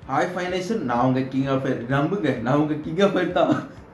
Hi ஃபைனேஷன் நான் உங்க king of நம்புங்க நான் உங்க கிங் ஆஃப் தான்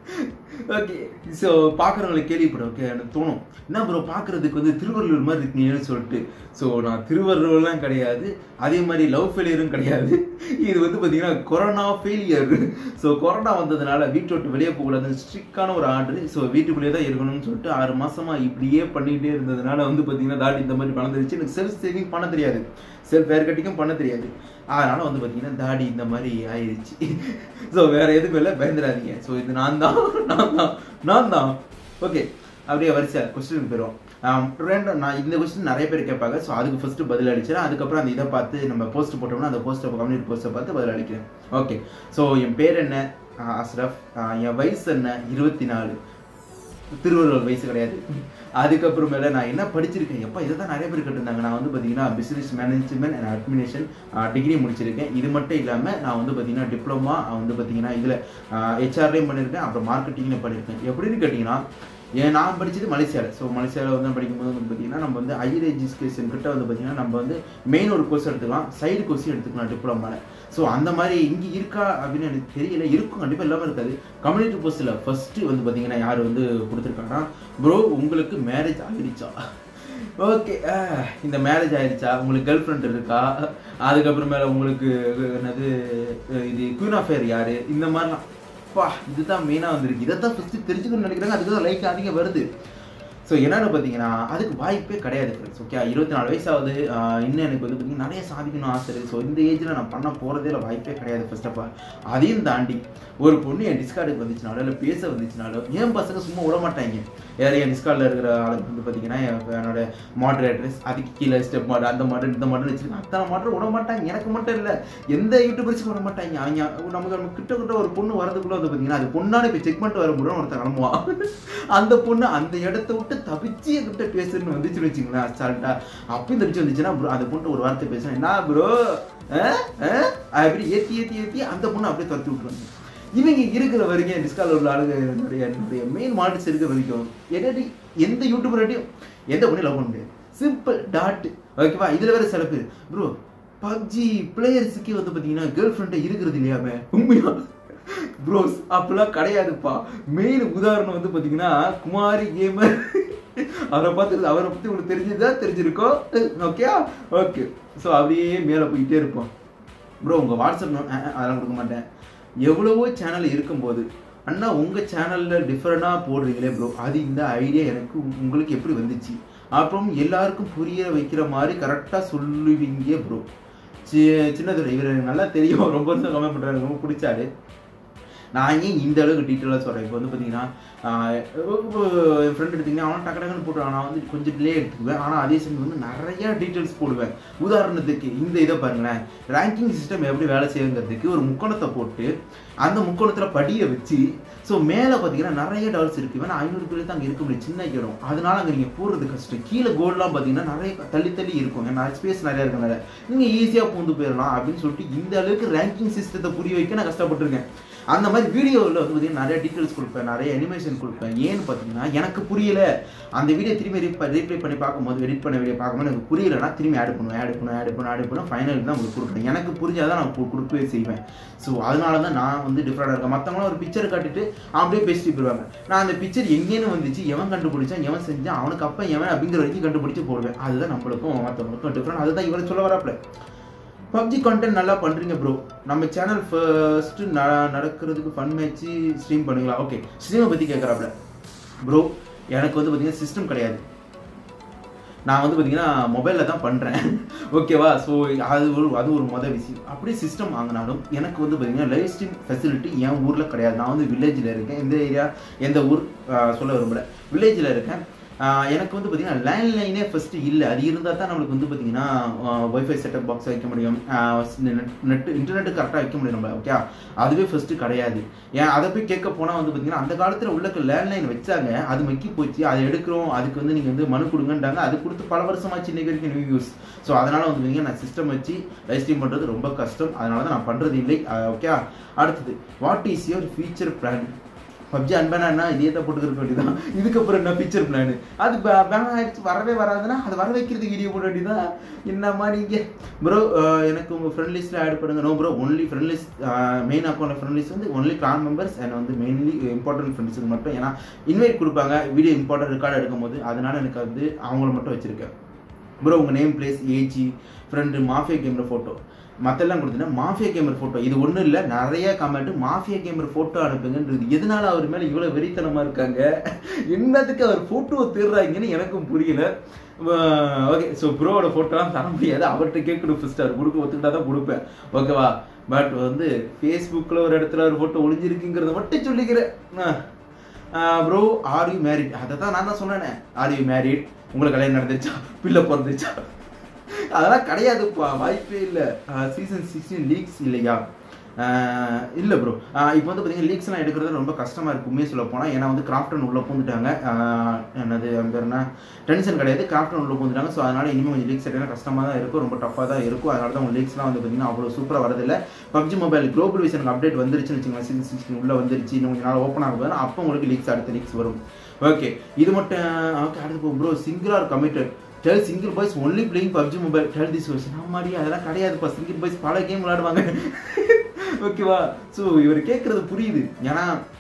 ஓகே ஸோ பார்க்குறவங்களுக்கு கேள்விப்படும் ஓகே எனக்கு தோணும் என்ன ப்ரோ பார்க்குறதுக்கு வந்து திருவள்ளூர் மாதிரி இருக்கீங்கன்னு சொல்லிட்டு ஸோ நான் திருவள்ளூர்லாம் கிடையாது அதே மாதிரி லவ் ஃபெயிலியரும் கிடையாது இது வந்து பார்த்தீங்கன்னா கொரோனா ஃபெயிலியர் ஸோ கொரோனா வந்ததுனால வீட்டை விட்டு வெளியே போகக்கூடாது ஸ்ட்ரிக்டான ஒரு ஆர்டர் ஸோ வீட்டுக்குள்ளேயே தான் இருக்கணும்னு சொல்லிட்டு ஆறு மாசமா இப்படியே பண்ணிகிட்டே இருந்ததுனால வந்து பார்த்தீங்கன்னா தாடி இந்த மாதிரி வளர்ந்துருச்சு எனக்கு செல்ஃப் சேவிங் பண்ண தெரியாது செல்ஃப் ஹேர் கட்டிங்கும் பண்ண தெரியாது அதனால வந்து பார்த்தீங்கன்னா தாடி இந்த மாதிரி ஆயிடுச்சு ஸோ வேற எதுவும் இல்லை பயந்துடாதீங்க ஸோ இது நான் தான் நான் தான் நான் தான் ஓகே அப்படியே வரிசை கொஸ்டின் போயிடும் ரெண்டு நான் இந்த கொஸ்டின் நிறைய பேர் கேட்பாங்க ஸோ அதுக்கு ஃபர்ஸ்ட் பதில் அடிச்சிடறேன் அதுக்கப்புறம் அந்த இதை பார்த்து நம்ம போஸ்ட் போட்டோம்னா அந்த போஸ்ட்டை கம்யூனிட்டி போஸ்ட்டை பார்த்து பதில் அளிக்கிறேன் ஓகே ஸோ என் பேர் என்ன ஆஹ் அஸ்ரஃப் ஆஹ் என் வயசு என்ன இருபத்தி நாலு திருவள்ளுவர் வயசு கிடையாது அதுக்கப்புறமேல நான் என்ன படிச்சிருக்கேன் எப்போ இதை தான் நிறைய பேர் கேட்டிருந்தாங்க நான் வந்து பார்த்தீங்கன்னா business management and administration degree முடிச்சிருக்கேன் இது மட்டும் இல்லாமல் நான் வந்து பார்த்தீங்கன்னா டிப்ளமா வந்து பார்த்தீங்கன்னா இதில் ஹெச்ஆர்லையும் பண்ணியிருக்கேன் அப்புறம் மார்க்கெட்டிங்லையும் பண்ணியிருக்கேன் எப்படின்னு கேட்டிங்கன்னா ஏன் நான் படிச்சது மலேசியாவில் ஸோ மலேசியாவில் வந்து படிக்கும்போது வந்து பார்த்தீங்கன்னா நம்ம வந்து ஹையர் எஜுகேஷன் கிட்ட வந்து பார்த்தீங்கன்னா நம்ம வந்து மெயின் ஒரு கோர்ஸ் எடுத்துக்கலாம் சைடு கோர்ஸும் எடுத்துக்கலாம் டிப்ளமாவில் ஸோ அந்த மாதிரி இங்கே இருக்கா அப்படின்னு எனக்கு தெரியல இருக்கும் கண்டிப்பாக இல்லாமல் இருக்காது கம்யூனிட்டி போஸ்ட்டில் ஃபஸ்ட்டு வந்து பார்த்தீங்கன்னா யார் வந்து கொடுத்துருக்காங்கன்னா ப்ரோ உங்களுக்கு மேரேஜ் ஆகிடுச்சா ஓகே இந்த மேரேஜ் ஆயிடுச்சா உங்களுக்கு கேர்ள் ஃப்ரெண்ட் இருக்கா அதுக்கப்புறமேல உங்களுக்கு என்னது இது குயின் ஆஃப் ஃபேர் யாரு இந்த மாதிரிலாம் பா இதுதான் மெயினாக வந்திருக்கு இதை தான் ஃபஸ்ட்டு தெரிஞ்சுக்கணும்னு நினைக்கிறாங்க அதுக்கு தான் லைக் அதிகம் வருது ஸோ என்னென்னு பார்த்தீங்கன்னா அதுக்கு வாய்ப்பே கிடையாது ஃப்ரெண்ட்ஸ் ஓகே இருபத்தி நாலு வயசாவது ஆஹ் இன்னும் எனக்கு வந்து பார்த்தீங்கன்னா நிறைய சாதிக்கணும் ஆசை இருக்குது ஸோ இந்த ஏஜில் நான் பண்ண போகிறதே இல்லை வாய்ப்பே கிடையாது ஃபர்ஸ்ட் ஆஃப் ஆல் அதையும் தாண்டி ஒரு பொண்ணு என் டிஸ்கார்டுக்கு வந்துச்சுனாலோ இல்லை பேச வந்துச்சுனாலோ என் பசங்க சும்மா விட மாட்டாங்க யாரும் என் டிஸ்கார்டில் இருக்கிற ஆளுக்கு வந்து பார்த்தீங்கன்னா என் என்னோட மாடரேட்டர்ஸ் அதுக்கு கீழே ஸ்டெப் மாடல் அந்த மாடல் இந்த மாடல் வச்சுருக்கேன் அத்தனை மாடல் விட மாட்டாங்க எனக்கு மட்டும் இல்லை எந்த யூடியூபர்ஸுக்கும் விட மாட்டாங்க அவங்க நமக்கு நம்ம கிட்ட கிட்ட ஒரு பொண்ணு வரதுக்குள்ள வந்து பார்த்தீங்கன்னா அது பொண்ணான இப்போ செக் பண்ணிட்டு வர முடியும் ஒருத்தன் கிளம்புவான் அந்த பொண்ணு அந்த இடத்த விட்டு தப்பிச்சு என்கிட்ட பேசுறேன்னு வந்துச்சுன்னு வச்சுங்களேன் அசால்ட்டா அப்பயும் தப்பிச்சு வந்துச்சுன்னா bro, அந்த பொண்ணு ஒரு வார்த்தை பேசுறேன் என்ன ப்ரோ அப்படி ஏத்தி ஏத்தி ஏத்தி அந்த பொண்ணு அப்படியே துரத்தி விட்டுருவாங்க இவங்க இருக்கிற வரைக்கும் டிஸ்கால் உள்ள ஆளுங்க என்னுடைய என்னுடைய மெயின் மாடல்ஸ் இருக்கிற வரைக்கும் என்னடி எந்த யூடியூபர்ட்டையும் எந்த பொண்ணு லவ் பண்ண முடியாது சிம்பிள் டாட் ஓகேவா இதுல வேற சில பேர் ப்ரோ பப்ஜி பிளேயர்ஸுக்கே வந்து பார்த்தீங்கன்னா கேர்ள் ஃப்ரெண்டை இருக்கிறது இல்லையாமே உண்மையா ப்ரோஸ் அப்பெல்லாம் கிடையாதுப்பா மெயின் உதாரணம் வந்து பார்த்தீங்கன்னா குமாரி கேமர் அவரை பார்த்து அவரை பற்றி உங்களுக்கு தெரிஞ்சதா தெரிஞ்சிருக்கோம் ஓகே ஓகே ஸோ அப்படியே மேலே போயிட்டே இருப்போம் ப்ரோ உங்கள் வாட்ஸ்அப் நோ- அஹ், அஹ், அதெல்லாம் கொடுக்க மாட்டேன் எவ்வளவோ சேனல் இருக்கும்போது அண்ணா உங்கள் சேனலில் டிஃப்ரெண்டாக போடுறீங்களே ப்ரோ அது இந்த ஐடியா எனக்கு உ- உங்களுக்கு எப்படி வந்துச்சு அப்புறம் எல்லாருக்கும் புரிய வைக்கிற மாதிரி கரெக்டாக சொல்லுவீங்க ப்ரோ சி சின்னதுரை இவர் எனக்கு நல்லா தெரியும் ரொம்ப வருஷம் கமெண்ட் பண்ணுறாரு ரொம்ப பிடிச்சாரு நான் ஏன் இந்த அளவுக்கு டீட்டெயிலாக சொல்கிறேன் இப்போ வந்து பார்த்தீங்கன்னா ஆஹ் இப்போ என் ஃப்ரெண்ட் எடுத்திங்கன்னா அவன் டக்கு டக்குன்னு போட்டுருவான் நான் வந்து கொஞ்சம் டிலே எடுத்துக்குவேன் ஆனால் அதே சமயம் வந்து நிறைய டீட்டெயில்ஸ் போடுவேன் உதாரணத்துக்கு இந்த இதை பாருங்களேன் ரேங்கிங் சிஸ்டம் எப்படி வேலை செய்யுங்கிறதுக்கு ஒரு முக்கோணத்தை போட்டு அந்த முக்கோணத்தில் படியை வச்சு ஸோ மேலே பார்த்தீங்கன்னா நிறைய டால்ஸ் இருக்குது வேணா ஐநூறு பேர் தான் அங்கே இருக்க முடியும் சின்ன இடம் அதனால அங்கே நீங்கள் போடுறது கஷ்டம் கீழே கோல்ட்லாம் பார்த்தீங்கன்னா நிறைய தள்ளி தள்ளி இருக்கும் ஏன்னா ஸ்பேஸ் நிறைய இருக்கனால நீங்கள் ஈஸியாக பூந்து போயிடலாம் அப்படின்னு சொல்லிட்டு இந்த அளவுக்கு ரேங்கிங் சிஸ்டத்தை புரிய வைக்க நான் கஷ்டப்பட்டிருக்கேன் அந்த மாதிரி வீடியோவில் வந்து பார்த்தீங்கன்னா நிறைய டீட்டெயில்ஸ் கொடுப்பேன் நிறைய அனிமேஷன் கொடுப்பேன் ஏன்னு பார்த்தீங்கன்னா எனக்கு புரியல அந்த வீடியோ திரும்பி ரீப்ளை பண்ணி பார்க்கும்போது எடிட் பண்ண வீடியோ பார்க்கும்போது எனக்கு புரியலன்னா திரும்பி ஆட் பண்ணுவேன் ஆட் பண்ணுவேன் ஆட் பண்ணுவேன் ஆட் பண்ணுவேன் ஃபைனல் தான் உங்களுக்கு கொடுப்பேன் எனக்கு புரிஞ்சாதான் நான் கு- கொடுக்கவே செய்வேன் ஸோ அதனால தான் நான் வந்து டிஃப்ரெண்டாக இருக்கேன் மற்றவங்களும் ஒரு பிக்சர் காட்டிட்டு அப்படியே பேசிட்டு போயிடுவாங்க நான் அந்த பிக்சர் எங்கேன்னு வந்துச்சு எவன் கண்டுபிடிச்சான் எவன் செஞ்சான் அவனுக்கு அப்போ எவன் அப்படிங்கிற வரைக்கும் கண்டுபிடிச்சு போடுவேன் அதுதான் நம்மளுக்கும் மற்றவங்களுக்கும் டிஃப்ரெண்ட் அதுதான் இவரை சொல்ல வராப்ல பப்ஜி கான்டென்ட் நல்லா பண்றீங்க ப்ரோ நம்ம சேனல் ஃபர்ஸ்ட் நடக்கிறதுக்கு ஃபன் மேட்ச் ஸ்ட்ரீம் பண்ணுங்களா ஓகே ஸ்ட்ரீமை பத்தி கேட்குறாப்ல ப்ரோ எனக்கு வந்து பார்த்தீங்கன்னா சிஸ்டம் கிடையாது நான் வந்து பார்த்தீங்கன்னா மொபைலில் தான் பண்ணுறேன் ஓகேவா ஸோ அது ஒரு அது ஒரு மொதல் விஷயம் அப்படியே சிஸ்டம் வாங்கினாலும் எனக்கு வந்து பார்த்தீங்கன்னா லைவ் ஸ்ட்ரீம் ஃபெசிலிட்டி என் ஊரில் கிடையாது நான் வந்து வில்லேஜில் இருக்கேன் எந்த ஏரியா எந்த ஊர் ஆஹ் சொல்ல விரும்பல வில்லேஜில் இருக்கேன் ஆஹ் எனக்கு வந்து பார்த்தீங்கன்னா லேண்ட்லைனே ஃபஸ்ட்டு இல்லை அது இருந்தால் தான் நம்மளுக்கு வந்து பார்த்தீங்கன்னா ஒய்ஃபை செட்டப் பாக்ஸ் வைக்க முடியும் நெட் இன்டர்நெட்டு கரெக்டாக வைக்க முடியும் நம்ம ஓகே அதுவே ஃபஸ்ட்டு கிடையாது ஏன் அதை போய் கேட்க போனால் வந்து பார்த்தீங்கன்னா அந்த காலத்தில் உள்ளக்க லேண்ட்லைன் வச்சாங்க அது மக்கி போச்சு அதை எடுக்கிறோம் அதுக்கு வந்து நீங்கள் வந்து மனு கொடுங்கன்றாங்க அது கொடுத்து பல வருஷமாச்சு இன்னைக்கு வரைக்கும் நியூ யூஸ் ஸோ அதனால வந்து பார்த்தீங்கன்னா நான் சிஸ்டம் வச்சு லைவ் ஸ்ட்ரீம் பண்ணுறது ரொம்ப கஷ்டம் அதனால தான் நான் பண்ணுறது இல்லை ஓகே அடுத்தது what is your future plan PUBG அன்பேனா இதே தான் போட்டுக்கிற வேண்டியதான் இதுக்கப்புறம் என்ன பிக்சர் பிளான் அது பேன் ஆயிடுச்சு வரவே வராதுன்னா அது வர வைக்கிறதுக்கு வீடியோ போட வேண்டியதான் என்னம்மா நீங்க ப்ரோ எனக்கு உங்க ஃப்ரெண்ட் லிஸ்ட்ல ஆட் பண்ணுங்க no bro only friend list main account friend list வந்து ஒன்லி கிளான் மெம்பர்ஸ் அண்ட் வந்து மெயின்லி இம்பார்ட்டன்ட் ஃப்ரெண்ட்ஸுக்கு மட்டும் ஏன்னா இன்வைட் கொடுப்பாங்க வீடியோ இம்பார்ட்டன்ட் ரெக்கார்ட் எடுக்கும் போது அதனால எனக்கு வந்து அவங்கள மட்டும் வச்சிருக்கேன் ப்ரோ உங்கள் name place age friend mafia camera photo மற்றெல்லாம் கொடுத்தீங்கன்னா மாஃபியா கேமர் ஃபோட்டோ இது ஒன்றும் இல்லை நிறைய கமெண்ட் மாஃபியா கேமர் ஃபோட்டோ அனுப்புங்கன்றது எதனால அவர் மேலே இவ்வளோ வெறித்தனமாக இருக்காங்க என்னத்துக்கு அவர் ஃபோட்டோவை தேடுறாங்கன்னு எனக்கும் புரியல ஓகே ஸோ ப்ரோவோட ஃபோட்டோலாம் தர முடியாது அவர்கிட்ட கேட்கணும் ஃபஸ்ட் அவர் கொடுக்க ஒத்துக்கிட்டா தான் கொடுப்பேன் ஓகேவா பட் வந்து ஃபேஸ்புக்கில் ஒரு இடத்துல ஒரு ஃபோட்டோ ஒளிஞ்சிருக்குங்கிறத மட்டும் சொல்லிக்கிறேன் ப்ரோ ஆர் யூ மேரிட் அதை தான் நான் தான் சொன்னேனே ஆர் யூ மேரிட் உங்களுக்கு கல்யாணம் நடந்துச்சா பிள்ளை பிறந்துச்சா அதெல்லாம் கிடையாதுப்பா வாய்ப்பே இல்லை சீசன் சிக்ஸ்டீன் லீக்ஸ் இல்லையா இல்லை ப்ரோ இப்போ வந்து பார்த்தீங்கன்னா லீக்ஸ்லாம் எடுக்கிறது ரொம்ப கஷ்டமாக இருக்கு உண்மையை சொல்ல போனால் ஏன்னா வந்து கிராஃப்டன் உள்ளே பூந்துட்டாங்க ஆஹ் என்னது அங்கே என்ன டென்ஷன் கிடையாது கிராஃப்டன் உள்ளே பூந்துட்டாங்க ஸோ அதனால் இனிமேல் கொஞ்சம் லீக்ஸ் எடுக்கலாம் கஷ்டமாக தான் இருக்கும் ரொம்ப டஃப்பாக தான் இருக்கும் அதனால தான் உங்கள் லீக்ஸ்லாம் வந்து பார்த்தீங்கன்னா அவ்வளோ சூப்பராக வரதில்லை பப்ஜி மொபைல் குளோபல் விஷனுக்கு அப்டேட் வந்துருச்சுன்னு வச்சுக்கோங்க சீசன் சிக்ஸ்டீன் உள்ளே வந்துருச்சு இன்னும் கொஞ்சம் நாள் ஓப்பன் ஆகும் போது அப்போ உங்களுக்கு லீக்ஸ் அடுத்த லீக்ஸ் வரும் ஓகே இது மட்டும் ஓகே அடுத்து போ bro single or committed tell single boys only playing PUBG mobile tell this வருஷன் ஆமாடி அதெல்லாம் கிடையாதுப்பா சிங்கிள் பாய்ஸ் பல கேம் விளையாடுவாங்க ஓகேவா ஸோ இவர் கேட்குறது புரியுது ஏன்னா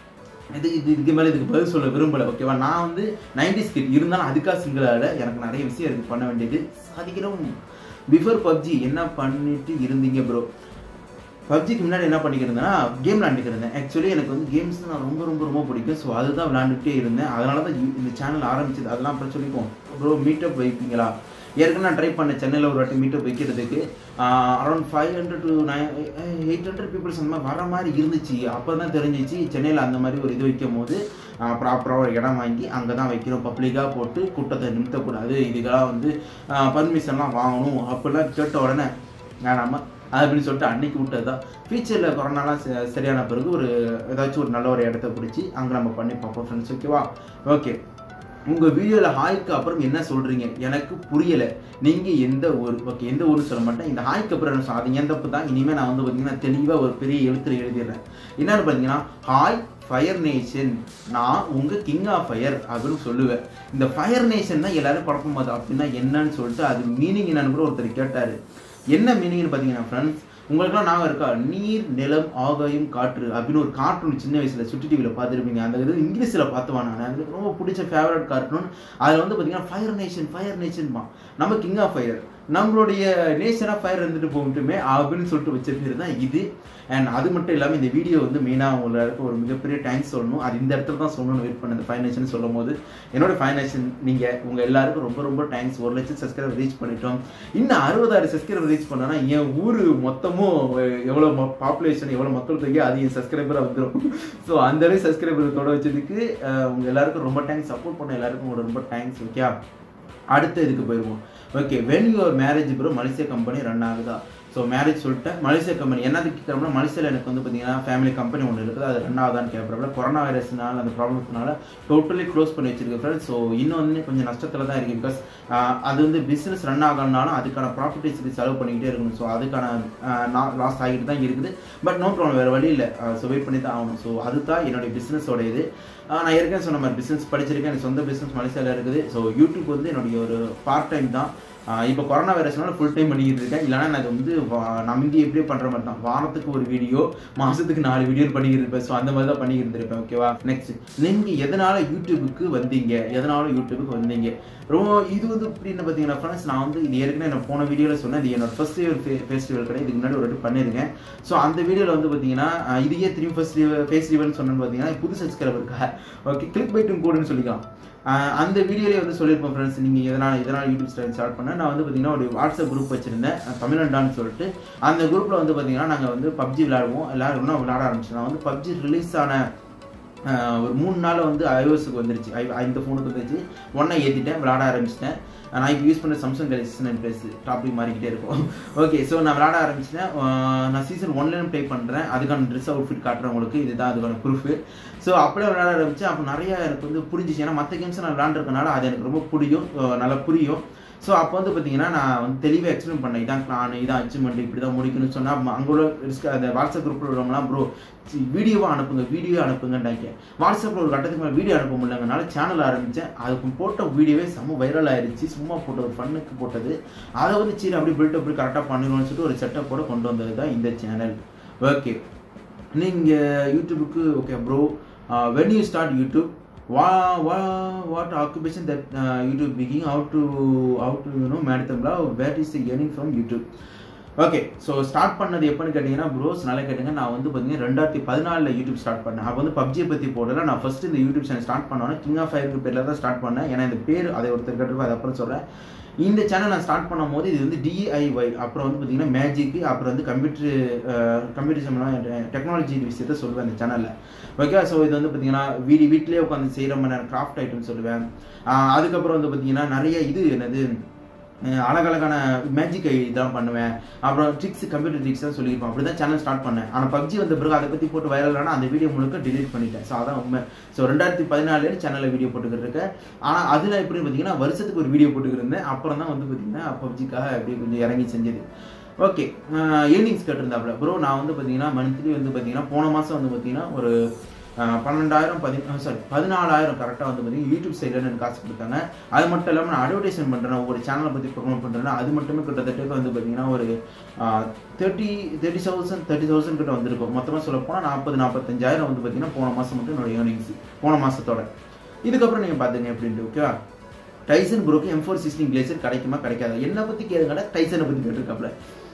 இது இது இதுக்கு மேலே இதுக்கு பதில் சொல்ல விரும்பலை ஓகேவா நான் வந்து நைன்டிஸ் கிட் இருந்தாலும் அதுக்காக சிங்கிளாக எனக்கு நிறைய விஷயம் இருக்குது பண்ண வேண்டியது சாதிக்கிறோம் பிஃபோர் பப்ஜி என்ன பண்ணிட்டு இருந்தீங்க ப்ரோ பப்ஜிக்கு முன்னாடி என்ன பண்ணிக்கிறேன்னா கேம் விளாண்டுட்டு இருந்தேன் ஆக்சுவலி எனக்கு வந்து கேம்ஸ் நான் ரொம்ப ரொம்ப ரொம்ப பிடிக்கும் ஸோ அதுதான் விளாண்டுட்டே இருந்தேன் அதனால தான் யூ- இந்த சேனல் ஆரம்பிச்சது அதெல்லாம் அப்புறம் சொல்லிப்போம் ப்ரோ மீட்டப் வைப்பீங்களா ஏற்கனவே நான் ட்ரை பண்ணேன் சென்னையில் ஒரு வாட்டி மீட்டப் வைக்கிறதுக்கு around five hundred to nine eight hundred peoples அந்த மாதிரி வர மாதிரி இருந்துச்சு அப்போ தான் தெரிஞ்சிச்சு சென்னையில் அந்த மாதிரி ஒரு இது வைக்கும் போது ப்ராப்பராக ஒரு இடம் வாங்கி அங்கே தான் வைக்கிறோம் பப்ளிக்காக போட்டு கூட்டத்தை நிறுத்தக்கூடாது இதுக்கெல்லாம் வந்து பர்மிஷன்லாம் வாங்கணும் அப்படிலாம் கேட்ட உடனே வேணாமா அப்படின்னு சொல்லிட்டு அன்னைக்கு விட்டது தான் ஃபியூச்சரில் கொரோனாலாம் ச- சரியான பிறகு ஒரு ஏதாச்சும் ஒரு நல்ல ஒரு இடத்த பிடிச்சி அங்கே நம்ம பண்ணி பார்ப்போம் ஃப்ரெண்ட்ஸ் ஓகேவா ஓகே உங்கள் வீடியோவில் ஹாய்க்கு அப்புறம் என்ன சொல்கிறீங்க எனக்கு புரியலை நீங்கள் எந்த ஊர் ஓகே எந்த ஊர்னு சொல்ல மாட்டேன் இந்த ஹாய்க்கு அப்புறம் என்ன சொல் அது என் தப்பு தான் இனிமேல் நான் வந்து பார்த்தீங்கன்னா தெளிவாக ஒரு பெரிய எழுத்துல எழுதிடுறேன் என்னன்னு பார்த்தீங்கன்னா ஹாய் ஃபயர் நேஷன் நான் உங்கள் கிங் ஆஃப் ஃபயர் அப்படின்னு சொல்லுவேன் இந்த ஃபயர் நேஷன் தான் எல்லாரும் குழப்பம் அது அப்படின்னா என்னன்னு சொல்லிட்டு அது மீனிங் என்னன்னு கூட ஒருத்தர் கேட்டார் என்ன மீனிங்னு பார்த்தீங்கன்னா ஃப்ரெண்ட்ஸ் உங்களுக்குலாம் நாங்கள் இருக்கா நீர் நிலம் ஆகாயம் காற்று அப்படின்னு ஒரு கார்ட்டூன் சின்ன வயசுல சுட்டி டிவியில் பார்த்துருப்பீங்க அந்த இது இங்கிலீஷில் பார்த்துவான் நான் எனக்கு ரொம்ப பிடிச்ச ஃபேவரட் கார்ட்டூன் அதில் வந்து பார்த்தீங்கன்னா ஃபயர் நேஷன் ஃபயர் நேஷன் நம்ம கிங் ஆஃப் ஃபயர் நம்மளுடைய நேஷனாக ஃபயர் இருந்துட்டு போகட்டுமே அப்படின்னு சொல்லிட்டு வச்ச பேர் தான் இது அண்ட் அது மட்டும் இல்லாமல் இந்த வீடியோ வந்து மெயினாக உங்களுக்கு ஒரு மிகப்பெரிய தேங்க்ஸ் சொல்லணும் அது இந்த இடத்துல தான் சொல்லணும்னு வெயிட் பண்ண இந்த ஃபைவ் நேஷன் சொல்லும் போது என்னோட ஃபைவ் நேஷன் நீங்கள் உங்கள் எல்லாருக்கும் ரொம்ப ரொம்ப தேங்க்ஸ் ஒரு லட்சம் சப்ஸ்கிரைபர் ரீச் பண்ணிட்டோம் இன்னும் அறுபதாயிரம் சப்ஸ்கிரைபர் ரீச் பண்ணோன்னா என் ஊர் மொத்தமும் எவ்வளோ பாப்புலேஷன் எவ்வளோ மக்கள் தொகை அது என் சப்ஸ்கிரைபராக வந்துடும் ஸோ அந்த அளவு சப்ஸ்கிரைபர் தொட வச்சதுக்கு அஹ், உங்க எல்லாருக்கும் ரொம்ப தேங்க்ஸ் சப்போர்ட் பண்ண எல்லாருக்கும் உங்களோட ரொம்ப தேங்க்ஸ் ஓகே அடுத்த இதுக்கு போயிடுவோம் okay when your marriage bro Malaysia company run ஆகுதா ஸோ மேரேஜ் சொல்லிட்டேன் மலேசியா கம்பெனி என்னதுக்கு கேட்குறோம்னா மலேசியாவில் எனக்கு வந்து பார்த்தீங்கன்னா ஃபேமிலி கம்பெனி ஒன்று இருக்குது அது ரன் ஆகுதான்னு கேட்குறப்ப கொரோனா வைரஸ்னால அந்த ப்ராப்ளம்ஸ்னால டோட்டலி க்ளோஸ் பண்ணி வச்சிருக்கு ஃப்ரெண்ட்ஸ் ஸோ இன்னும் வந்து கொஞ்சம் நஷ்டத்தில் தான் இருக்குது பிகாஸ் அது வந்து பிஸ்னஸ் ரன் ஆகணும்னாலும் அதுக்கான ப்ராஃபிட்ஸ் செலவு பண்ணிக்கிட்டே இருக்கணும் ஸோ அதுக்கான லாஸ் ஆகிட்டு தான் இருக்குது பட் நோ ப்ராப்ளம் வேறு வழி இல்லை ஸோ வெயிட் பண்ணி தான் ஆகணும் ஸோ அதுதான் என்னுடைய பிஸ்னஸோட இது ஆஹ் நான் ஏற்கனவே சொன்ன மாதிரி பிஸ்னஸ் படிச்சிருக்கேன் எனக்கு சொந்த பிஸ்னஸ் மலேசியாவில் இருக்குது ஸோ யூடியூப் வந்து என்னுடைய ஒரு பார்ட் டைம் தான் ஆஹ் இப்போ கொரோனா வைரஸ்னால ஃபுல் டைம் பண்ணிக்கிட்டு இருக்கேன் இல்லைனா நான் இது வந்து வா- நான் முந்தி எப்படியே பண்ணுற மாதிரி தான் வாரத்துக்கு ஒரு வீடியோ மாதத்துக்கு நாலு வீடியோ பண்ணிக்கிட்டு இருப்பேன் ஸோ அந்த மாதிரி தான் பண்ணிக்கிட்டு இருப்பேன் ஓகேவா நெக்ஸ்ட் நீங்கள் எதனால் யூடியூபுக்கு வந்தீங்க எதனால யூடியூபுக்கு வந்தீங்க ரொம்ப இது வந்து எப்படின்னு பார்த்தீங்கன்னா ஃப்ரெண்ட்ஸ் நான் வந்து இது ஏற்கனவே நான் போன வீடியோவில் சொன்னேன் இது என்னோட ஃபர்ஸ்ட் இயர் ஃபெஸ்டிவல் கிடையாது இதுக்கு முன்னாடி ஒரு வாட்டி பண்ணியிருக்கேன் ஸோ அந்த வீடியோவில் வந்து பார்த்தீங்கன்னா ஆஹ் இதையே திரும்பி ஃபர்ஸ்ட் ஃபெஸ்டிவல்னு சொன்னேன்னு பார்த்தீங்கன்னா புது சப்ஸ்கிரைபருக்கா ஓகே கிளிக் பைட்டும் கூடுன்னு சொல்லிக்கலாம் ஆஹ் அந்த வீடியோலேயே வந்து சொல்லியிருப்போம் ஃப்ரெண்ட்ஸ் நீங்கள் எதனால் இதனால் யூடியூப் ஸ்டைல் ஸ்டார்ட் பண்ண நான் வந்து பார்த்தீங்கன்னா ஒரு வாட்ஸ்அப் குரூப் வச்சிருந்தேன் அஹ் தமிழ்நாடான்னு சொல்லிட்டு அந்த குரூப்பில் வந்து பார்த்தீங்கன்னா நாங்கள் வந்து பப்ஜி விளையாடுவோம் எல்லாரும் இன்னும் விளையாட ஆரம்பிச்சோம் நான் வந்து பப்ஜி ரிலீஸ் ஆன ஆஹ் ஒரு மூணு நாள் வந்து ஐஓஎஸ்க்கு வந்துருச்சு ஐ இந்த ஃபோனுக்கு வந்துருச்சு ஒன்றை ஏற்றிட்டேன் விளையாட ஆரம்பிச்சிட்டேன் நான் இப்போ யூஸ் பண்ணுற Samsung Galaxy nine plus topic மாறிக்கிட்டே இருக்கும் ஓகே ஸோ நான் விளையாட ஆரம்பிச்சிட்டேன் ஆஹ் நான் சீசன் ஒன்லேயும் ப்ளே பண்ணுறேன் அதுக்கான ட்ரெஸ் அவுட்ஃபிட் காட்டுறேன் உங்களுக்கு இதுதான் அதுக்கான ப்ரூஃப் ஸோ அப்படியே விளையாட ஆரம்பிச்சேன் அப்போ நிறைய எனக்கு வந்து புரிஞ்சிச்சு ஏன்னா மற்ற கேம்ஸ் நான் விளையாண்டுருக்கனால அது எனக்கு ரொம்ப பிடிக்கும் ஆஹ் நல்லா புரியும் ஸோ அப்போ வந்து பார்த்தீங்கன்னா நான் வந்து தெளிவாக எக்ஸ்பிளைன் பண்ணேன் இதான் பிளான் இதான் அச்சீவ்மெண்ட் இப்படி தான் முடிக்கணும்னு சொன்னால் அங்கே உள்ள risk- அந்த வாட்ஸ்அப் குரூப்பில் உள்ளவங்களாம் ப்ரோ வீடியோவாக அனுப்புங்க வீடியோ அனுப்புங்கன்றாங்க வாட்ஸ்அப்பில் ஒரு கட்டத்துக்கு மேலே வீடியோ அனுப்ப முடியலங்கனால சேனல் ஆரம்பித்தேன் அதுக்கு போட்ட வீடியோவே செம்ம வைரல் ஆயிருச்சு சும்மா போட்ட ஒரு ஃபன்னுக்கு போட்டது அதை வந்து சரி அப்படியே பில்ட் அப்படி கரெக்டாக பண்ணிடுவோம்னு சொல்லிட்டு ஒரு செட்டப்போட கொண்டு வந்தது தான் இந்த சேனல் ஓகே நீங்கள் யூடியூபுக்கு okay bro when you start YouTube வா வா வாட் ஆக்குபேஷன் தட் யூடியூப் பிகிங் how to how to you know மேடத்தம்லா what is the earning from YouTube okay so start பண்ணது எப்போன்னு கேட்டிங்கன்னா ப்ரோஸ் நல்லா கேட்டுங்க நான் வந்து பார்த்தீங்கன்னா ரெண்டாயிரத்தி பதினாலில் யூடியூப் ஸ்டார்ட் பண்ணேன் அப்போ வந்து பப்ஜியை பற்றி போடல நான் ஃபஸ்ட்டு இந்த யூடியூப் சேனல் ஸ்டார்ட் பண்ணோன்னே கிங் ஆஃப் ஃபயருக்கு பேரில் தான் ஸ்டார்ட் பண்ணேன் ஏன்னா இந்த பேர் அதை ஒருத்தர் கேட்டு அது அப்புறம் சொல்கிறேன் இந்த சேனல் நான் ஸ்டார்ட் பண்ணும் போது இது வந்து டிஐஒய் அப்புறம் வந்து பார்த்தீங்கன்னா மேஜிக் அப்புறம் வந்து கம்ப்யூட்டர் கம்ப்யூட்டர் சம்பந்தம் டெக்னாலஜி விஷயத்த சொல்லுவேன் இந்த சேனலில் ஓகே ஸோ இது வந்து பார்த்தீங்கன்னா வீடு வீட்டிலே உட்காந்து செய்கிற மாதிரி நான் கிராஃப்ட் ஐட்டம் சொல்லுவேன் ஆஹ் அதுக்கப்புறம் வந்து பார்த்தீங்கன்னா நிறைய இது என்னது அஹ் அழகழகான மேஜிக் இதெல்லாம் பண்ணுவேன் அப்புறம் ட்ரிக்ஸ் கம்ப்யூட்டர் ட்ரிக்ஸ் தான் சொல்லியிருப்பேன் அப்படி தான் சேனல் ஸ்டார்ட் பண்ணேன் ஆனால் பப்ஜி வந்த பிறகு அதை பற்றி போட்டு வைரல் ஆனால் அந்த வீடியோ முழுக்க delete பண்ணிட்டேன் ஸோ அதான் உண்மை ஸோ ரெண்டாயிரத்தி பதினாலுலேருந்து சேனலில் வீடியோ போட்டுக்கிட்டு இருக்கேன் ஆனால் அதில் எப்படின்னு பார்த்தீங்கன்னா வருஷத்துக்கு ஒரு வீடியோ போட்டுக்கிட்டு இருந்தேன் அப்புறம் தான் வந்து பார்த்தீங்கன்னா பப்ஜிக்காக அப்படியே கொஞ்சம் இறங்கி செஞ்சது ஓகே ஏர்னிங்ஸ் கேட்டிருந்தாப்புல ப்ரோ நான் வந்து பார்த்தீங்கன்னா மந்த்லி வந்து பார்த்தீங்கன்னா போன மாதம் வந்து பார்த்தீங்கன்னா ஒரு அஹ், பன்னெண்டாயிரம் பதி சாரி பதினாலாயிரம் கரெக்டாக வந்து பார்த்தீங்கன்னா யூடியூப் சைடில் எனக்கு காசு கொடுத்தாங்க அது மட்டும் இல்லாமல் நான் அட்வர்டைஸ்மெண்ட் பண்ணுறேன் ஒவ்வொரு சேனலை பற்றி ப்ரொமோட் பண்ணுறேன்னா அது மட்டுமே கிட்டத்தட்ட வந்து பார்த்தீங்கன்னா ஒரு thirty thirty thousand thirty thousand கிட்ட வந்திருக்கும் மொத்தமாக சொல்ல போனால் நாற்பது நாற்பத்தஞ்சாயிரம் வந்து பார்த்தீங்கன்னா போன மாதம் மட்டும் என்னோட ஏர்னிங்ஸ் போன மாதத்தோட இதுக்கப்புறம் நீங்கள் பார்த்துங்க எப்படின்ட்டு ஓகேவா டைசன் ப்ரோக்கு எம் ஃபோர் சிக்ஸ்டீன் கிளேசர் கிடைக்குமா கிடைக்காதா என்னை பற்றி கேளுங்கடா டைசனை பற்றி கேட்டிருக்காப்ல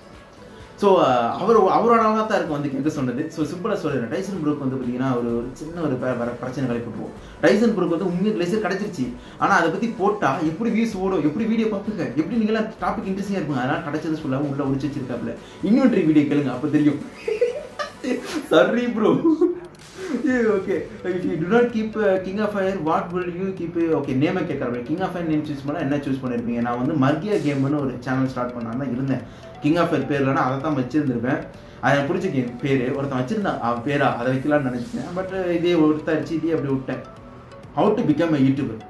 ஸோ அவர் அவரோட அளவாக தான் இருக்கும் வந்து கேட்க சொன்னது ஸோ சிம்பிளாக சொல்லிடுறேன் டைசன் ப்ரூக் வந்து பார்த்தீங்கன்னா ஒரு ஒரு சின்ன ஒரு ப- வர பிரச்சனை கிளப்பிட்டுருவோம் டைசன் ப்ரூக் வந்து உண்மையாக கிளேசர் கிடச்சிருச்சு ஆனால் அதை பற்றி போட்டால் எப்படி வியூஸ் ஓடும் எப்படி வீடியோ பார்ப்பீங்க எப்படி நீங்களாம் டாபிக் இன்ட்ரெஸ்டிங்காக இருப்பீங்க அதனால் கிடைச்சது சொல்லாமல் உள்ள ஒழிச்சு வச்சிருக்காப்புல இன்னொன்று வீடியோ கேளுங்க அப்போ தெரியும் சரி bro okay if you do not keep king of fire what will you keep okay நேமை கேட்குறேன் king of fire name choose பண்ணால் என்ன சூஸ் பண்ணியிருப்பீங்க நான் வந்து மர்கியா கேம்னு ஒரு சேனல் ஸ்டார்ட் பண்ணால் தான் இருந்தேன் கிங் ஆஃப் ஃபயர் பேர்லனா அதை தான் வச்சிருந்திருப்பேன் அது எனக்கு பிடிச்ச கேம் பேர் ஒருத்தன் வச்சிருந்தான் அவன் பேரா அதை வைக்கலாம்னு நினச்சேன் பட் இதே ஒருத்தரிச்சு இதே அப்படி விட்டேன் how to become a YouTuber